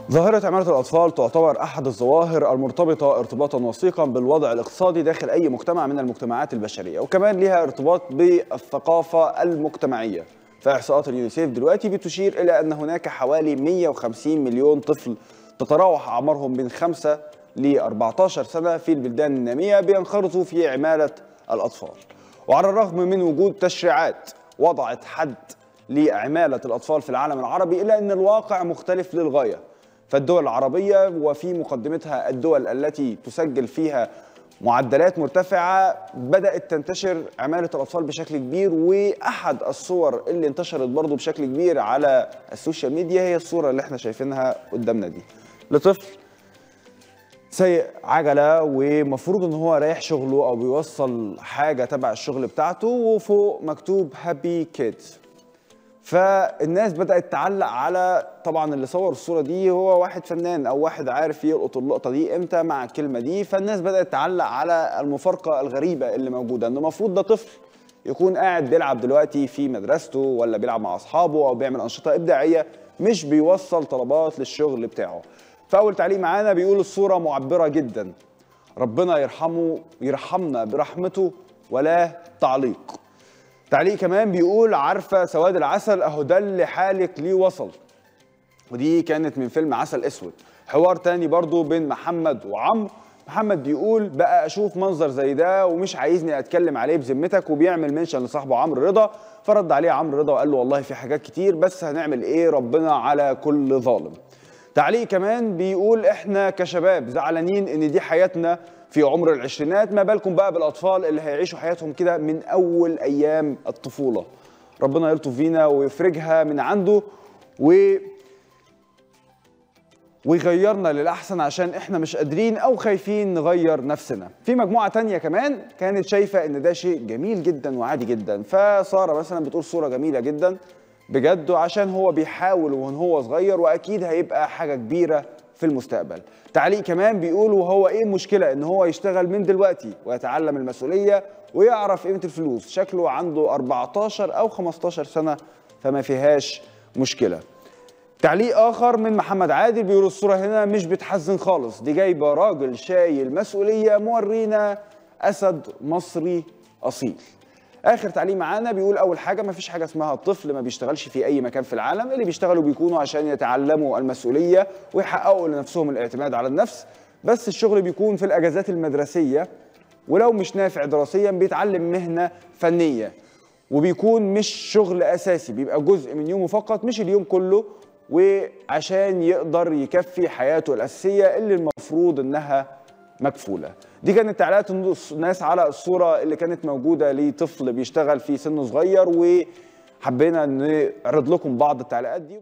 ظاهرة عمالة الأطفال تعتبر أحد الظواهر المرتبطة ارتباطا وثيقا بالوضع الاقتصادي داخل أي مجتمع من المجتمعات البشرية وكمان لها ارتباط بالثقافة المجتمعية فإحصاءات اليونيسيف دلوقتي بتشير إلى أن هناك حوالي 150 مليون طفل تتراوح أعمارهم من 5 ل 14 سنة في البلدان النامية بينخرطوا في عمالة الأطفال وعلى الرغم من وجود تشريعات وضعت حد لعمالة الأطفال في العالم العربي إلا أن الواقع مختلف للغاية فالدول العربية وفي مقدمتها الدول التي تسجل فيها معدلات مرتفعة بدأت تنتشر عمالة الأطفال بشكل كبير وأحد الصور اللي انتشرت برضو بشكل كبير على السوشيال ميديا هي الصورة اللي احنا شايفينها قدامنا دي لطفل سايق عجله ومفروض ان هو رايح شغله او بيوصل حاجه تبع الشغل بتاعته وفوق مكتوب هابي كيدز فالناس بدات تعلق على طبعا اللي صور الصوره دي هو واحد فنان او واحد عارف يلقط اللقطه دي امتى مع الكلمه دي فالناس بدات تعلق على المفارقه الغريبه اللي موجوده ان المفروض ده طفل يكون قاعد بيلعب دلوقتي في مدرسته ولا بيلعب مع اصحابه او بيعمل انشطه ابداعيه مش بيوصل طلبات للشغل بتاعه فاول تعليق معانا بيقول الصوره معبره جدا ربنا يرحمه يرحمنا برحمته ولا تعليق تعليق كمان بيقول عارفه سواد العسل اهو ده اللي حالك ليه وصل ودي كانت من فيلم عسل اسود حوار تاني برضو بين محمد وعمرو محمد بيقول بقى اشوف منظر زي ده ومش عايزني اتكلم عليه بذمتك وبيعمل منشن لصاحبه عمرو رضا فرد عليه عمرو رضا وقال له والله في حاجات كتير بس هنعمل ايه ربنا على كل ظالم تعليق كمان بيقول احنا كشباب زعلانين ان دي حياتنا في عمر العشرينات ما بالكم بقى بالاطفال اللي هيعيشوا حياتهم كده من اول ايام الطفوله ربنا يلطف فينا ويفرجها من عنده و ويغيرنا للأحسن عشان إحنا مش قادرين أو خايفين نغير نفسنا في مجموعة تانية كمان كانت شايفة إن ده شيء جميل جدا وعادي جدا فسارة مثلا بتقول صورة جميلة جدا بجد عشان هو بيحاول وهو هو صغير واكيد هيبقى حاجه كبيره في المستقبل تعليق كمان بيقول وهو ايه المشكله ان هو يشتغل من دلوقتي ويتعلم المسؤوليه ويعرف قيمه الفلوس شكله عنده 14 او 15 سنه فما فيهاش مشكله تعليق اخر من محمد عادل بيقول الصوره هنا مش بتحزن خالص دي جايبه راجل شايل مسؤوليه مورينا اسد مصري اصيل اخر تعليق معانا بيقول اول حاجه ما فيش حاجه اسمها طفل ما بيشتغلش في اي مكان في العالم اللي بيشتغلوا بيكونوا عشان يتعلموا المسؤوليه ويحققوا لنفسهم الاعتماد على النفس بس الشغل بيكون في الاجازات المدرسيه ولو مش نافع دراسيا بيتعلم مهنه فنيه وبيكون مش شغل اساسي بيبقى جزء من يومه فقط مش اليوم كله وعشان يقدر يكفي حياته الاساسيه اللي المفروض انها مكفوله دي كانت تعليقات الناس على الصوره اللي كانت موجوده لطفل بيشتغل في سن صغير وحبينا نعرض لكم بعض التعليقات دي